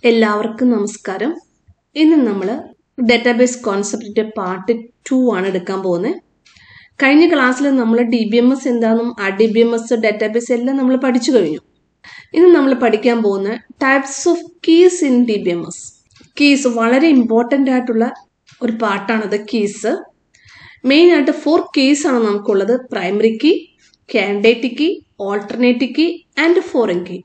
എല്ലാവർക്കും നമസ്കാരം ഇന്ന് നമ്മൾ ഡാറ്റാബേസ് കോൺസെപ്റ്റിന്റെ പാർട്ട് ടു ആണ് എടുക്കാൻ പോകുന്നത് കഴിഞ്ഞ ക്ലാസ്സിൽ നമ്മൾ ഡി ബി എം എസ് എന്താണെന്നും ആ D B M S database എല്ലാം നമ്മൾ പഠിച്ചു കഴിഞ്ഞു ഇന്ന് നമ്മൾ പഠിക്കാൻ പോകുന്ന types of keys in D B M S keys വളരെ ഇമ്പോർട്ടൻ്റ് ആയിട്ടുള്ള ഒരു പാർട്ടാണത് കീസ് മെയിൻ ആയിട്ട് ഫോർ കീസ് ആണ് നമുക്കുള്ളത് primary key candidate key alternate key and foreign key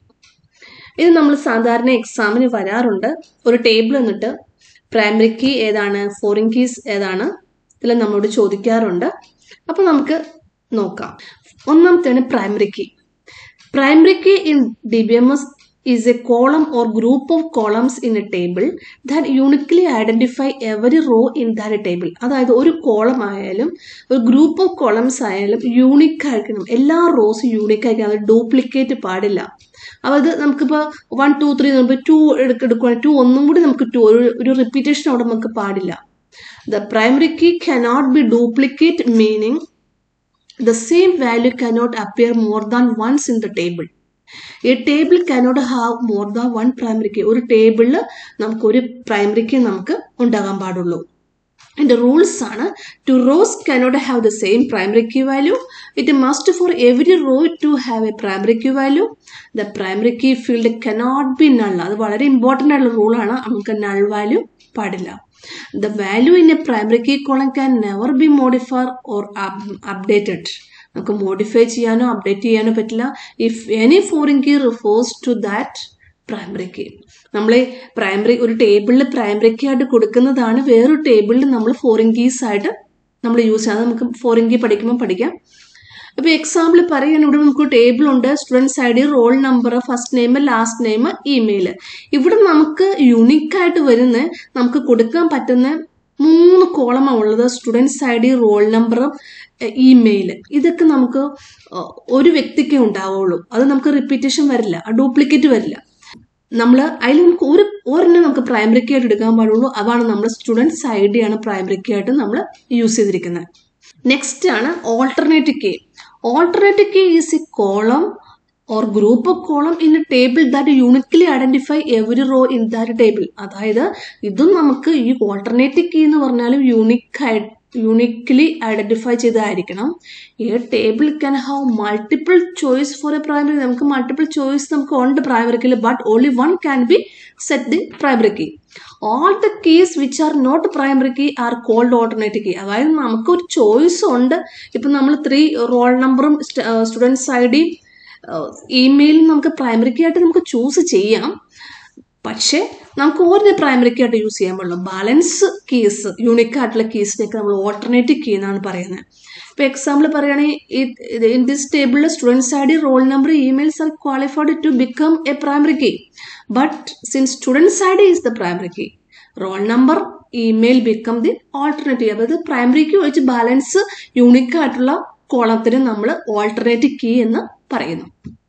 ഇത് നമ്മൾ സാധാരണ എക്സാമിന് വരാറുണ്ട് ഒരു ടേബിൾ എന്നിട്ട് പ്രൈമറി കീ ഏതാണ് ഫോറിൻ കീസ് ഏതാണ് ഇതെല്ലാം നമ്മളോട് ചോദിക്കാറുണ്ട് അപ്പോൾ നമുക്ക് നോക്കാം ഒന്നാമത്തെയാണ് primary key primary key in D B M S is a column or group of columns in a table that uniquely identify every row in that table അതായത് ഒരു കോളം ആയാലും ഒരു ഗ്രൂപ്പ് ഓഫ് കോളംസ് ആയാലും unique ആയിരിക്കണം എല്ലാ റോസും unique ആയിരിക്കണം അത് ഡ്യൂപ്ലിക്കേറ്റ് പാടില്ല അതായത് നമുക്കിപ്പോൾ വൺ ടു ത്രീ നമുക്ക് ടു എടുക്കുകയാണെങ്കിൽ ടു ഒന്നും കൂടി നമുക്ക് ടു ഒരു ഒരു റിപ്പീറ്റേഷൻ അവിടെ നമുക്ക് പാടില്ല the primary key cannot be duplicate meaning the same value cannot appear more than once in the table a table cannot have more than one primary key ഒരു ടേബിളിൽ നമുക്ക് ഒരു പ്രൈമറി കീ നമുക്ക് ഉണ്ടാകാൻ പാടുള്ളൂ അതിൻ്റെ റൂൾസ് ആണ് two rows cannot have the same primary key value it must for every row to have a primary key value the primary key field cannot be null അത് വളരെ ഇമ്പോർട്ടൻ്റ് ആയിട്ടുള്ള റൂളാണ് നമുക്ക് നൾ വാല്യൂ പാടില്ല the value in a primary key column can never be modify or updated നമുക്ക് modify ചെയ്യാനോ update ചെയ്യാനോ പറ്റില്ല if any foreign key refers to that primary key നമ്മൾ പ്രൈമറി ഒരു ടേബിളിൽ പ്രൈമറി കീ ആയിട്ട് കൊടുക്കുന്നതാണ് വേറൊരു ടേബിളിൽ നമ്മൾ ഫോറിൻ കീസ് ആയിട്ട് നമ്മൾ യൂസ് ചെയ്യാം അത് നമുക്ക് ഫോറിൻ കീ പഠിക്കുമ്പോൾ പഠിക്കാം അപ്പോൾ എക്സാമ്പിൾ പറയുകയാണ് ഇവിടെ നമുക്ക് ടേബിൾ ഉണ്ട് students I D roll number first name last name email ഇവിടെ നമുക്ക് യുണീക്ക് ആയിട്ട് വരുന്ന നമുക്ക് കൊടുക്കാൻ പറ്റുന്ന മൂന്ന് കോളമാണ് ഉള്ളത് students I D roll number email ഇതൊക്കെ നമുക്ക് ഒരു വ്യക്തിക്കേ ഉണ്ടാവുള്ളൂ അത് നമുക്ക് റിപ്പീറ്റേഷൻ വരില്ല ഡ്യൂപ്ലിക്കേറ്റ് വരില്ല നമ്മൾ അതിൽ നമുക്ക് ഒരു ഒരെണ്ണം നമുക്ക് പ്രൈമറി കീ ആയിട്ട് എടുക്കാൻ പാടുള്ളൂ അതാണ് നമ്മൾ സ്റ്റുഡൻസ് ഐ ഡി ആണ് പ്രൈമറി കീ ആയിട്ട് നമ്മൾ യൂസ് ചെയ്തിരിക്കുന്നത് നെക്സ്റ്റ് ആണ് alternate key alternate key is a column or group of column in a table that uniquely identify every row in that table അതായത് ഇതും നമുക്ക് ഈ ഓൾട്ടർനേറ്റീവ് കീ എന്ന് പറഞ്ഞാലും യൂണിക് ആയിട്ട് യൂണിക്കലി ഐഡന്റിഫൈ ചെയ്തതായിരിക്കണം ഈ table can have multiple choice for a primary നമുക്ക് മൾട്ടിപ്പിൾ ചോയ്സ് നമുക്ക് ഉണ്ട് പ്രൈമറി കീയിൽ but only one can be set the primary key all the keys which are not primary key are called alternative key അതായത് നമുക്കൊരു choice ഉണ്ട് ഇപ്പം നമ്മൾ three roll നമ്പറും സ്റ്റുഡൻസ് ഐ ഡി ഇമെയിലും നമുക്ക് പ്രൈമറി കീ ആയിട്ട് നമുക്ക് ചൂസ് ചെയ്യാം പക്ഷേ നമുക്ക് ഒരു പ്രൈമറി കീ ആയിട്ട് യൂസ് ചെയ്യാൻ പാടുള്ളൂ ബാലൻസ് കീസ് യൂണിക് ആയിട്ടുള്ള കീസിനൊക്കെ നമ്മൾ ഓൾട്ടർനേറ്റീവ് കീ എന്നാണ് പറയുന്നത് ഇപ്പോൾ എക്സാമ്പിൾ പറയുകയാണെങ്കിൽ ഇൻ ദിസ് ടേബിളിൽ students I D roll number emails are qualified to become a primary key but since students I D is the primary key roll number email become the alternative അതായത് primary key വെച്ച് balance unique ആയിട്ടുള്ള കോളത്തിന് നമ്മൾ alternative key എന്ന് പറയുന്നു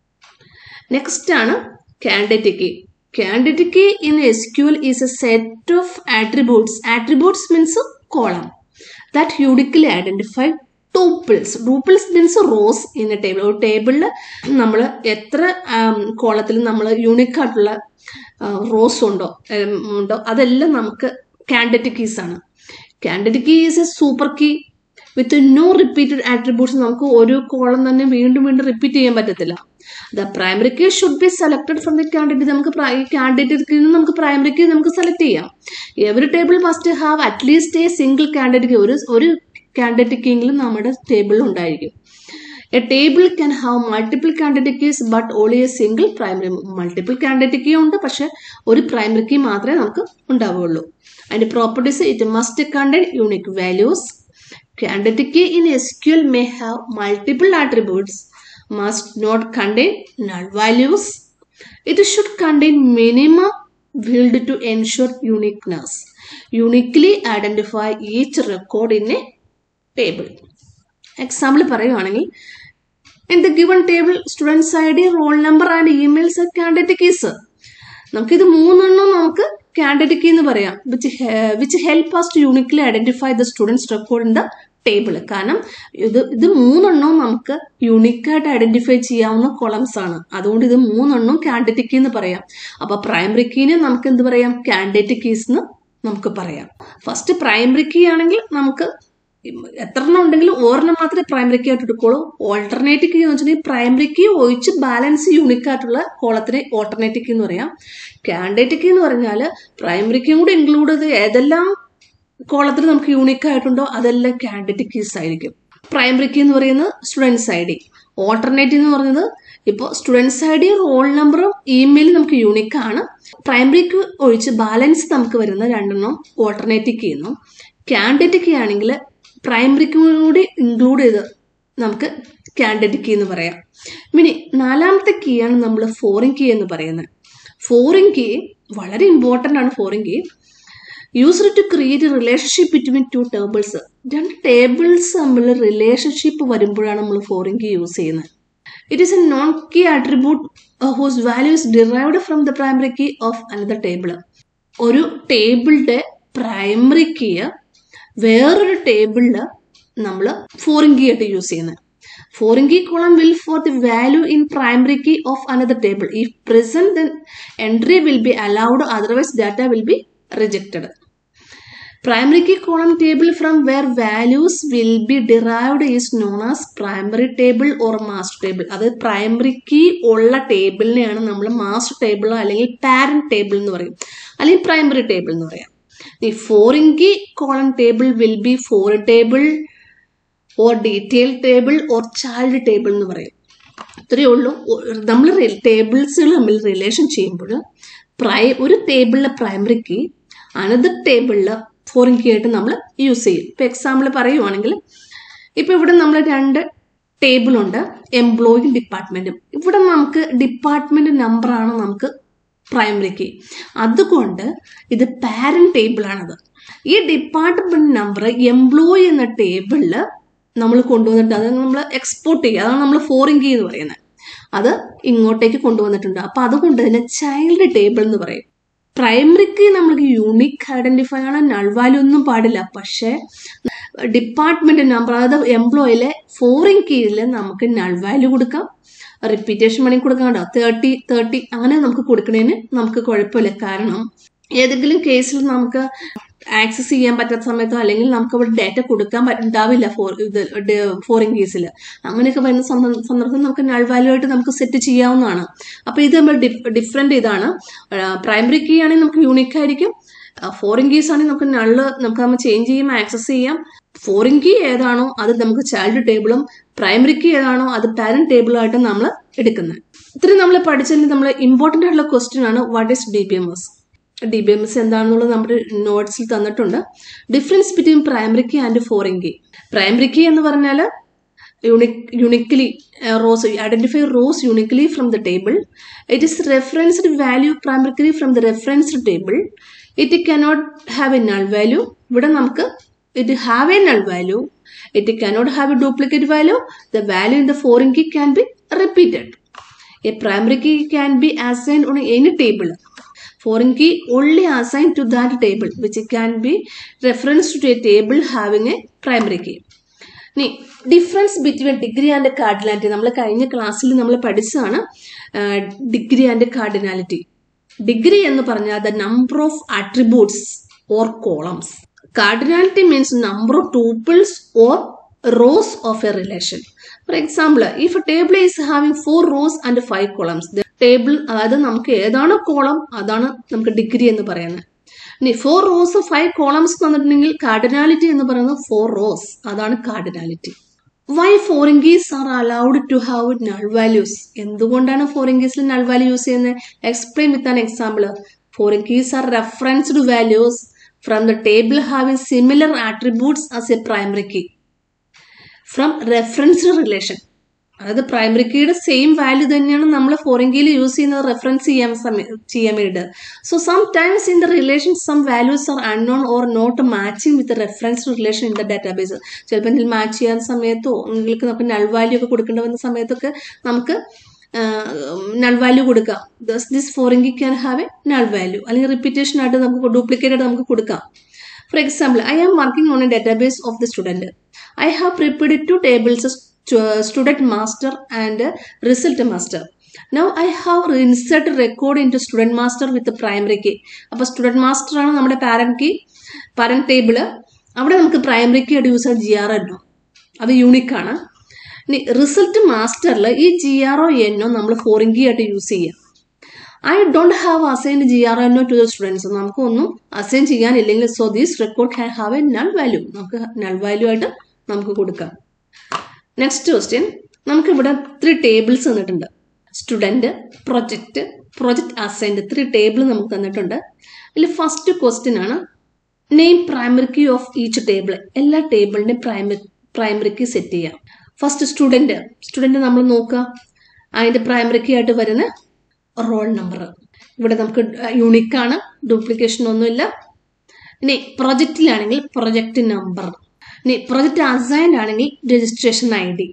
next ആണ് candidate key Candidate key in SQL is a set of attributes. Attributes means a column that uniquely identify tuples tuples means rows in a table ഒരു ടേബിളിൽ നമ്മൾ എത്ര കോളത്തിൽ നമ്മൾ യൂണിക് ആയിട്ടുള്ള റോസ് ഉണ്ടോ ഉണ്ടോ അതെല്ലാം നമുക്ക് കാൻഡിഡേറ്റ് കീസ് ആണ് candidate key is a super key with no repeated attributes നമുക്ക് ഒരു കോളം തന്നെ വീണ്ടും വീണ്ടും റിപ്പീറ്റ് ചെയ്യാൻ പറ്റത്തില്ല the primary key should be selected from the candidate നമുക്ക് ഈ കാൻഡിഡേറ്റ് നിന്ന് നമുക്ക് പ്രൈമറി കീ നമുക്ക് സെലക്ട് ചെയ്യാം every table must have at least a single candidate key ഒരു ഒരു കാൻഡിഡേറ്റ് കീങ്കിലും നമ്മുടെ ടേബിളിൽ ഉണ്ടായിരിക്കും a table can have multiple candidate keys but only A single primary multiple candidate key ഉണ്ട് പക്ഷെ ഒരു പ്രൈമറി കീ മാത്രമേ നമുക്ക് ഉണ്ടാവുകയുള്ളൂ അതിന്റെ properties it must contain unique values Candidate key in SQL may have multiple attributes, must not contain null values. It should contain minimum field to ensure uniqueness. Uniquely identify each record in a table. Example പറയുവാണെങ്കിൽ in the given table students I D roll number and emails candidate keys നമുക്കിത് മൂന്നെണ്ണം നമുക്ക് candidate key എന്ന് പറയാം which which help us to uniquely identify the students record in the table കാരണം ഇത് ഇത് മൂന്നെണ്ണവും നമുക്ക് യൂണിക്കായിട്ട് ഐഡന്റിഫൈ ചെയ്യാവുന്ന കോളംസ് ആണ് അതുകൊണ്ട് ഇത് മൂന്നെണ്ണവും കാൻഡിഡേറ്റ് കീ എന്ന് പറയാം അപ്പൊ പ്രൈമറി കീനെ നമുക്ക് എന്ത് പറയാം കാൻഡിഡേറ്റ് കീസ് എന്ന് നമുക്ക് പറയാം ഫസ്റ്റ് പ്രൈമറി കീ ആണെങ്കിൽ നമുക്ക് എത്ര എണ്ണം ഉണ്ടെങ്കിലും ഒരെണ്ണം മാത്രമേ പ്രൈമറി കീ ആയിട്ട് എടുക്കുള്ളൂ ഓൾട്ടർനേറ്റീവ് കീ എന്ന് വെച്ചിട്ടുണ്ടെങ്കിൽ പ്രൈമറി കീ ഒഴിച്ച് ബാലൻസ് യൂണിക് ആയിട്ടുള്ള കോളത്തിനെ ഓൾട്ടർനേറ്റീവ് കീ എന്ന് പറയാം കാൻഡിഡേറ്റ് കീ എന്ന് പറഞ്ഞാൽ പ്രൈമറി കീയും കൂടി ഇൻക്ലൂഡ് ചെയ്ത് ഏതെല്ലാം കോളത്തിൽ നമുക്ക് യൂണിക് ആയിട്ടുണ്ടോ അതെല്ലാം കാൻഡിഡേറ്റ് കീസ് ആയിരിക്കും പ്രൈമറി കീ എന്ന് പറയുന്നത് സ്റ്റുഡൻസ് ഐ ഡി ഓൾട്ടർനേറ്റീവ് എന്ന് പറയുന്നത് ഇപ്പോൾ സ്റ്റുഡൻസ് ഐ ഡി റോൾ നമ്പറും ഇമെയിലും നമുക്ക് യൂണിക് ആണ് പ്രൈമറി കീ ഒഴിച്ച് ബാലൻസ് നമുക്ക് വരുന്ന രണ്ടെണ്ണം ഓൾട്ടർനേറ്റീവ് കീ എന്നും കാൻഡിഡേറ്റ് കീ ആണെങ്കിൽ പ്രൈമറി കീ കൂടി ഇൻക്ലൂഡ് ചെയ്ത് നമുക്ക് കാൻഡിഡേറ്റ് കീ എന്ന് പറയാം ഇനി നാലാമത്തെ കീ ആണ് നമ്മൾ ഫോറിൻ കീ എന്ന് പറയുന്നത് ഫോറിൻ കീ വളരെ ഇമ്പോർട്ടൻ്റ് ആണ് foreign key used to create relationship between two tables രണ്ട് ടേബിൾസ് തമ്മിൽ റിലേഷൻഷിപ്പ് വരുമ്പോഴാണ് നമ്മൾ ഫോറിൻ കീ യൂസ് ചെയ്യുന്നത് it is a non key attribute whose value is derived from the primary key of another table ഒരു ടേബിളിന്റെ primary key വേറൊരു ടേബിളിൽ നമ്മൾ ഫോറിൻ കീ ആയിട്ട് യൂസ് ചെയ്യുന്നത് foreign key column will for the value in primary key of another table if present then entry will be allowed otherwise data will be rejected primary key column table from where values will be derived is known as primary table or master table അത് primary key ഉള്ള ടേബിളിനെയാണ് നമ്മൾ master table അല്ലെങ്കിൽ parent table എന്ന് പറയും അല്ലെങ്കിൽ primary table എന്ന് പറയാം ഈ foreign key column table will be foreign table or detail table or child table എന്ന് പറയും ഇത്രയേ ഉള്ളൂ നമ്മൾ ടേബിൾസുകൾ തമ്മിൽ റിലേഷൻ ചെയ്യുമ്പോൾ പ്രൈ ഒരു ടേബിളിലെ പ്രൈമറി കീ അനദർ ടേബിളിൽ ഫോറിൻ കീ ആയിട്ട് നമ്മൾ യൂസ് ചെയ്യും ഇപ്പം എക്സാമ്പിൾ പറയുവാണെങ്കിൽ ഇപ്പം ഇവിടെ നമ്മൾ രണ്ട് ടേബിളുണ്ട് എംപ്ലോയി ഡിപ്പാർട്ട്മെൻറ്റും ഇവിടെ നമുക്ക് ഡിപ്പാർട്ട്മെൻറ്റ് നമ്പറാണ് നമുക്ക് പ്രൈമറി കീ അതുകൊണ്ട് ഇത് പാരന്റ് ടേബിളാണത് ഈ ഡിപ്പാർട്ട്മെന്റ് നമ്പർ എംപ്ലോയി എന്ന ടേബിളിൽ നമ്മൾ കൊണ്ടുവന്നിട്ട് അത് നമ്മൾ എക്സ്പോർട്ട് ചെയ്യുക അതാണ് നമ്മൾ ഫോറിൻ കീ എന്ന് പറയുന്നത് അത് ഇങ്ങോട്ടേക്ക് കൊണ്ടുവന്നിട്ടുണ്ട് അപ്പൊ അതുകൊണ്ട് തന്നെ ചൈൽഡ് ടേബിൾ എന്ന് പറയും പ്രൈമറിക്ക് നമ്മൾക്ക് യൂണിക് ഐഡന്റിഫൈ ആണ് നൾ വാല്യൂ ഒന്നും പാടില്ല പക്ഷേ ഡിപ്പാർട്ട്മെന്റ് നമ്പർ അതായത് എംപ്ലോയിലെ ഫോറിൻ കീഴിൽ നമുക്ക് നൾ വാല്യൂ കൊടുക്കാം റിപ്പീറ്റേഷൻ വേണമെങ്കിൽ കൊടുക്കാം കേട്ടോ തേർട്ടി തേർട്ടി അങ്ങനെ നമുക്ക് കൊടുക്കണേന് നമുക്ക് കുഴപ്പമില്ല കാരണം ഏതെങ്കിലും കേസിൽ നമുക്ക് ആക്സസ് ചെയ്യാൻ പറ്റാത്ത സമയത്തോ അല്ലെങ്കിൽ നമുക്ക് അവിടെ ഡാറ്റ കൊടുക്കാൻ ഉണ്ടാവില്ല ഫോർ ഇത് ഫോറിൻ കേസിൽ അങ്ങനെയൊക്കെ വരുന്ന സന്ദർഭം നമുക്ക് നൾ വാല്യൂ ആയിട്ട് നമുക്ക് സെറ്റ് ചെയ്യാവുന്നതാണ് അപ്പൊ ഇത് നമ്മൾ ഡിഫറെന്റ് ഇതാണ് പ്രൈമറി കീ ആണെങ്കിൽ നമുക്ക് യൂണിക് ആയിരിക്കും ഫോറിൻ കീസ് ആണെങ്കിൽ നമുക്ക് നള്ള് നമുക്ക് നമ്മൾ ചേഞ്ച് ചെയ്യാം ആക്സസ് ചെയ്യാം ഫോറിൻ കീ ഏതാണോ അത് നമുക്ക് ചൈൽഡ് ടേബിളും പ്രൈമറി കീ ഏതാണോ അത് പാരന്റ് ടേബിളായിട്ട് നമ്മൾ എടുക്കുന്നത് ഇത്രയും നമ്മൾ പഠിച്ചതിൽ നമ്മൾ ഇമ്പോർട്ടൻ്റ് ആയിട്ടുള്ള ക്വസ്റ്റ്യൻ ആണ് what is D B M S D B M S എന്താണെന്നുള്ളത് നമ്മുടെ നോട്ട്സിൽ തന്നിട്ടുണ്ട് difference between primary key and foreign key primary key എന്ന് പറഞ്ഞാൽ unique uniquely rows identify rows uniquely from the table it is referenced value primary key from the referenced table it cannot have a null value ഇവിടെ നമുക്ക് it have a null value it cannot have a duplicate value the value in the foreign key can be repeated a primary key can be assigned on any table foreign key only assigned to that table which can be referenced to a table having a primary key ഇനി difference between degree and cardinality നമ്മൾ കഴിഞ്ഞ ക്ലാസ്സിൽ നമ്മൾ പഠിച്ചതാണ് degree and cardinality degree എന്ന് പറഞ്ഞാൽ the number of attributes or columns cardinality means number of tuples or rows of a relation for example if a table is having four rows and five columns table അതായത് നമുക്ക് ഏതാണോ column അതാണ് നമുക്ക് degree എന്ന് പറയുന്നത് ഇനി four rows five columns തന്നിട്ടുണ്ടെങ്കിൽ cardinality എന്ന് പറയുന്നത് ഫോർ റോസ് അതാണ് cardinality why foreign keys are allowed to have null values എന്തുകൊണ്ടാണ് ഫോറിൻ കീസിൽ നൾ വാല്യൂ യൂസ് ചെയ്യുന്നത് explain with an example foreign keys are referenced values from the table having similar attributes as a primary key from referenced relation അതായത് primary കീയുടെ same value തന്നെയാണ് നമ്മൾ foreign കീയിൽ use ചെയ്യുന്നത് reference ചെയ്യാൻ ചെയ്യാൻ വേണ്ടിയിട്ട് so some times in the relation some values are unknown or not matching with reference relation in the database ചിലപ്പോൾ എന്തെങ്കിലും മാച്ച് ചെയ്യാൻ സമയത്തോ നിങ്ങൾക്ക് നമുക്ക് നൾ വാല്യൂ ഒക്കെ കൊടുക്കേണ്ടി വന്ന സമയത്തൊക്കെ നമുക്ക് നൾ വാല്യൂ കൊടുക്കാം this foreign key can have a null value അല്ലെങ്കിൽ റിപ്പീറ്റേഷൻ ആയിട്ട് നമുക്ക് ഡ്യൂപ്ലിക്കേറ്റ് ആയിട്ട് നമുക്ക് കൊടുക്കാം for example I am working on a database of the student I have prepared two tables student master and result master now I have insert record into student master with primary key അപ്പോൾ student master ആണ് നമ്മുടെ parent key parent table അവിടെ നമുക്ക് primary key ആയിട്ട് use ചെയ്യാൻ G R എണ്ണോ അത് unique ആണ് ഇനി റിസൾട്ട് മാസ്റ്ററിൽ ഈ ജി ആർ ഒ എന്നോ നമ്മൾ ഫോറിൻ കീ ആയിട്ട് യൂസ് ചെയ്യാം I don't have assign G R N to the students നമുക്ക് ഒന്നും അസൈൻ ചെയ്യാനില്ലെങ്കിൽ so these record can have a null value നമുക്ക് നൾ വാല്യൂ ആയിട്ട് നമുക്ക് കൊടുക്കാം നെക്സ്റ്റ് ക്വസ്റ്റ്യൻ നമുക്ക് ഇവിടെ ത്രീ ടേബിൾസ് തന്നിട്ടുണ്ട് student project project assigned three table നമുക്ക് തന്നിട്ടുണ്ട് ഇതിൽ ഫസ്റ്റ് ക്വസ്റ്റ്യൻ ആണ് name primary key of each table എല്ലാ ടേബിളിന്റെ പ്രൈമറി പ്രൈമറി കീ സെറ്റ് ചെയ്യാം ഫസ്റ്റ് സ്റ്റുഡൻറ് സ്റ്റുഡൻറ് നമ്മൾ നോക്കുക അതിന്റെ പ്രൈമറി കീ ആയിട്ട് വരുന്ന റോൾ നമ്പർ ഇവിടെ നമുക്ക് യൂണിക് ആണ് ഡ്യൂപ്ലിക്കേഷൻ ഒന്നുമില്ല ഇനി പ്രൊജക്റ്റിലാണെങ്കിൽ പ്രൊജക്റ്റ് നമ്പർ ഇനി പ്രൊജക്റ്റ് അസൈൻഡ് ആണെങ്കിൽ രജിസ്ട്രേഷൻ ഐ ഡി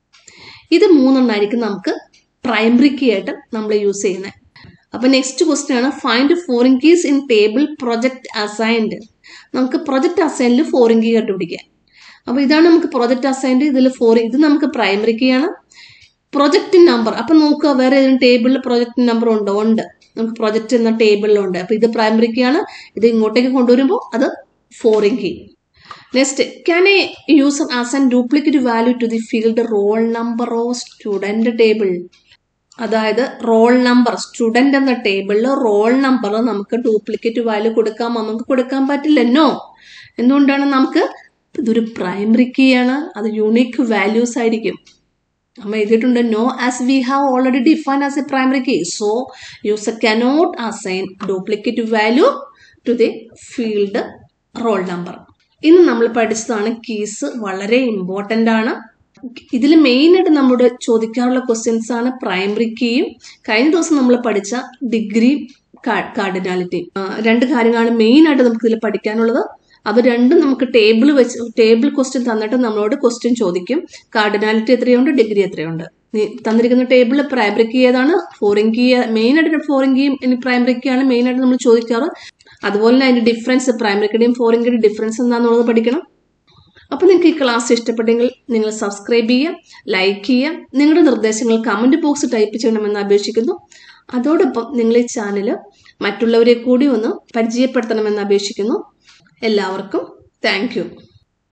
ഇത് മൂന്നെണ്ണമായിരിക്കും നമുക്ക് പ്രൈമറി കീ ആയിട്ട് നമ്മൾ യൂസ് ചെയ്യുന്നത് അപ്പൊ നെക്സ്റ്റ് ക്വസ്റ്റ്യൻ ആണ് find foreign keys in table project assigned നമുക്ക് പ്രൊജക്ട് അസൈനിൽ ഫോറിൻ കീ കണ്ടുപിടിക്കാം അപ്പൊ ഇതാണ് നമുക്ക് പ്രൊജക്ട് അസൈൻഡ് ഇതിൽ ഫോർ ഇത് നമുക്ക് പ്രൈമറി കീ ആണ് പ്രൊജക്ട് നമ്പർ അപ്പൊ നോക്കുക വേറെ ഏതെങ്കിലും ടേബിളിൽ പ്രൊജക്ട് നമ്പർ ഉണ്ടോ ഉണ്ട് നമുക്ക് പ്രൊജക്ട് എന്ന ടേബിളിലുണ്ട് അപ്പൊ ഇത് പ്രൈമറി കീ ആണ് ഇത് ഇങ്ങോട്ടേക്ക് കൊണ്ടുവരുമ്പോൾ അത് foreign key next can a user assign duplicate value to the field roll number of student table അതായത് റോൾ നമ്പർ സ്റ്റുഡന്റ് എന്ന ടേബിളിൽ റോൾ നമ്പർ നമുക്ക് ഡ്യൂപ്ലിക്കേറ്റ് വാല്യൂ കൊടുക്കാമോ നമുക്ക് കൊടുക്കാൻ പറ്റില്ലെന്നോ എന്തുകൊണ്ടാണ് നമുക്ക് ഇതൊരു പ്രൈമറി കീ ആണ് അത് യുണീക്ക് വാല്യൂസ് ആയിരിക്കും നമ്മൾ എഴുതിയിട്ടുണ്ട് no as we have already define as a primary key so user cannot assign duplicate value to the field roll number ഇന്ന് നമ്മൾ പഠിച്ചതാണ് കീസ് വളരെ ഇമ്പോർട്ടൻ്റ് ആണ് ഇതിൽ മെയിൻ ആയിട്ട് നമ്മുടെ ചോദിക്കാറുള്ള ക്വസ്റ്റ്യൻസ് ആണ് പ്രൈമറി കീയും കഴിഞ്ഞ ദിവസം നമ്മൾ പഠിച്ച ഡിഗ്രി കാർഡിനാലിറ്റി രണ്ട് കാര്യങ്ങളാണ് മെയിൻ ആയിട്ട് നമുക്ക് ഇതിൽ പഠിക്കാനുള്ളത് അവ രണ്ടും നമുക്ക് ടേബിൾ വെച്ച് ടേബിൾ ക്വസ്റ്റ്യൻ തന്നിട്ട് നമ്മളോട് ക്വസ്റ്റ്യൻ ചോദിക്കും കാർഡിനാലിറ്റി എത്രയുണ്ട് ഡിഗ്രി എത്രയുണ്ട് തന്നിരിക്കുന്ന ടേബിളിൽ പ്രൈമറി കീ ഏതാണ് ഫോറിൻ കീ മെയിൻ ആയിട്ട് ഫോറിൻ കീയും ഇനി പ്രൈമറി കീ ആണ് മെയിൻ ആയിട്ട് നമ്മൾ ചോദിക്കാറ് അതുപോലെ തന്നെ അതിന്റെ ഡിഫറൻസ് പ്രൈമറി കീയുടെയും ഫോറിൻ കീയുടെ ഡിഫറൻസ് എന്താണെന്നുള്ളത് പഠിക്കണം അപ്പോൾ നിങ്ങൾക്ക് ഈ ക്ലാസ് ഇഷ്ടപ്പെട്ടെങ്കിൽ നിങ്ങൾ സബ്സ്ക്രൈബ് ചെയ്യുക ലൈക്ക് ചെയ്യുക നിങ്ങളുടെ നിർദ്ദേശങ്ങൾ കമന്റ് ബോക്സ് ടൈപ്പ് ചെയ്യണമെന്ന് അപേക്ഷിക്കുന്നു അതോടൊപ്പം നിങ്ങൾ ഈ ചാനൽ മറ്റുള്ളവരെ കൂടി ഒന്ന് പരിചയപ്പെടുത്തണമെന്ന് അപേക്ഷിക്കുന്നു എല്ലാവർക്കും താങ്ക്